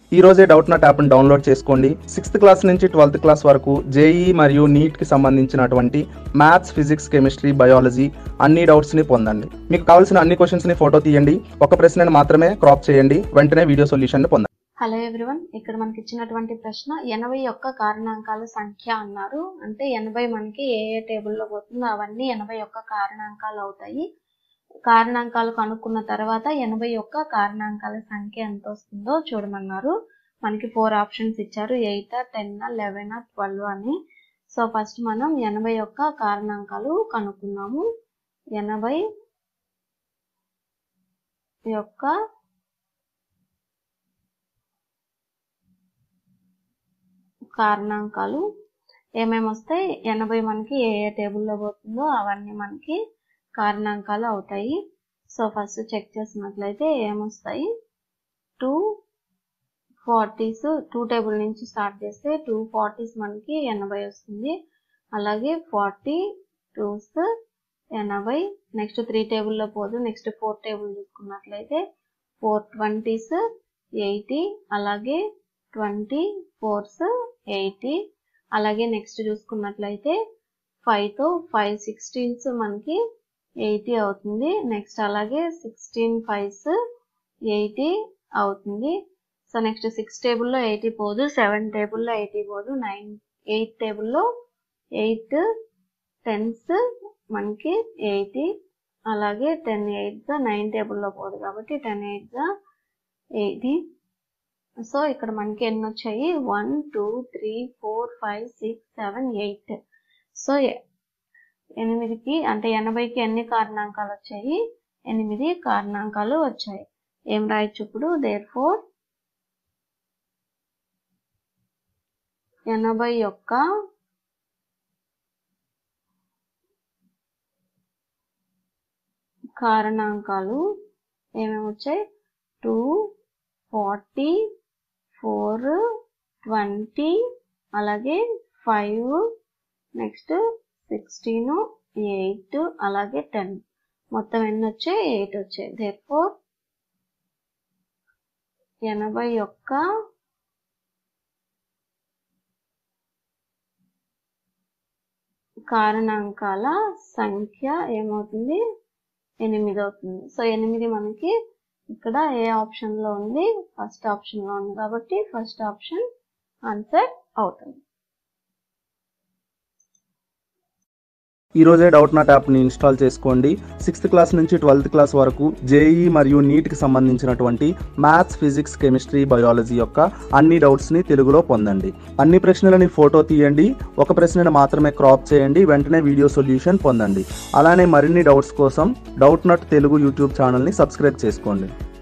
ఈ రోజే doubtnut యాప్ని డౌన్లోడ్ చేసుకోండి సిక్స్త్ క్లాస్ నుంచి ట్వెల్త్ క్లాస్ వరకు జేఈ మరియు నీట్కి సంబంధించినటువంటి మ్యాథ్స్ ఫిజిక్స్ కెమిస్ట్రీ బయాలజీ అన్ని డౌట్స్ని పొందండి మీకు కావాల్సిన అన్ని క్వశ్చన్స్ని ఫోటో తీయండి ఒక ప్రశ్నను మాత్రమే క్రాప్ చేయండి వెంటనే వీడియో సొల్యూషన్ పొందండి హలో ఎవ్రీవన్ ఇక్కడ మనకి ఇచ్చినటువంటి ప్రశ్న ఎనభై యొక్క కారణాంకాల సంఖ్య అన్నారు అంటే ఎనభై మనకి ఏ ఏ టేబుల్లో పోతుందో అవన్నీ ఎనభై యొక్క కారణాంకాలు అవుతాయి కారణాంకాలు కనుక్కున్న తర్వాత ఎనభై యొక్క కారణాంకాల సంఖ్య ఎంత వస్తుందో చూడమన్నారు మనకి ఫోర్ ఆప్షన్స్ ఇచ్చారు ఎయిట్ టెన్ లెవెన్ ట్వెల్వ్ అని సో ఫస్ట్ మనం ఎనభై యొక్క కారణాంకాలు కనుక్కున్నాము ఎనభై యొక్క కారణాంకాలు ఏమేమి వస్తాయి ఎనభై మనకి ఏ ఏ టేబుల్లో పోతుందో అవన్నీ మనకి కారణాంకాలు అవుతాయి సో ఫస్ట్ చెక్ చేసినట్లయితే ఏమొస్తాయి టూ ఫార్టీస్ టూ టేబుల్ నుంచి స్టార్ట్ చేస్తే టూ ఫార్టీస్ మనకి ఎనభై వస్తుంది అలాగే ఫార్టీ టూస్ ఎనభై నెక్స్ట్ త్రీ టేబుల్లో పోదు నెక్స్ట్ ఫోర్ టేబుల్ చూసుకున్నట్లయితే ఫోర్ ట్వంటీస్ ఎయిటీ అలాగే ట్వంటీ ఫోర్స్ ఎయిటీ అలాగే నెక్స్ట్ చూసుకున్నట్లయితే ఫైవ్తో ఫైవ్ సిక్స్టీన్స్ మనకి ఎయిటీ అవుతుంది నెక్స్ట్ అలాగే సిక్స్టీన్ ఫైవ్స్ ఎయిటీ అవుతుంది సో నెక్స్ట్ సిక్స్ టేబుల్లో ఎయిటీ పోదు సెవెన్ టేబుల్లో ఎయిటీ పోదు నైన్ ఎయిట్ టేబుల్లో ఎయిట్ టెన్స్ మనకి ఎయిటీ అలాగే టెన్ ఎయిట్గా నైన్ టేబుల్లో పోదు కాబట్టి టెన్ ఎయిట్గా ఎయిటీ సో ఇక్కడ మనకి ఎన్ని వచ్చాయి one two three four five six seven eight so ఎనిమిదికి అంటే ఎనభైకి ఎన్ని కారణాంకాలు వచ్చాయి ఎనిమిది కారణాంకాలు వచ్చాయి ఏం రాయొచ్చు ఇప్పుడు దేర్ ఫోర్ ఎనభై యొక్క కారణాంకాలు ఏమేమి వచ్చాయి టూ ఫార్టీ ఫోర్ ట్వంటీ అలాగే ఫైవ్ నెక్స్ట్ సిక్స్టీన్ ఎయిట్ అలాగే టెన్ మొత్తం ఎన్ని వచ్చాయి ఎయిట్ వచ్చాయి దేర్ ఫోర్ ఎనభై యొక్క కారణాంకాల సంఖ్య ఏమవుతుంది ఎనిమిది అవుతుంది సో ఎనిమిది మనకి ఇక్కడ ఏ ఆప్షన్ లో ఉంది ఫస్ట్ ఆప్షన్ లో ఉంది కాబట్టి ఫస్ట్ ఆప్షన్ ఆన్సర్ అవుతుంది ఈ రోజే డౌట్ నాట్ యాప్ని ఇన్స్టాల్ చేసుకోండి సిక్స్త్ క్లాస్ నుంచి ట్వెల్త్ క్లాస్ వరకు జేఈ మరియు నీట్కి సంబంధించినటువంటి మ్యాథ్స్ ఫిజిక్స్ కెమిస్ట్రీ బయాలజీ యొక్క అన్ని డౌట్స్ని తెలుగులో పొందండి అన్ని ప్రశ్నలని ఫోటో తీయండి ఒక ప్రశ్నను మాత్రమే క్రాప్ చేయండి వెంటనే వీడియో సొల్యూషన్ పొందండి అలానే మరిన్ని డౌట్స్ కోసం డౌట్ నాట్ తెలుగు యూట్యూబ్ ఛానల్ని సబ్స్క్రైబ్ చేసుకోండి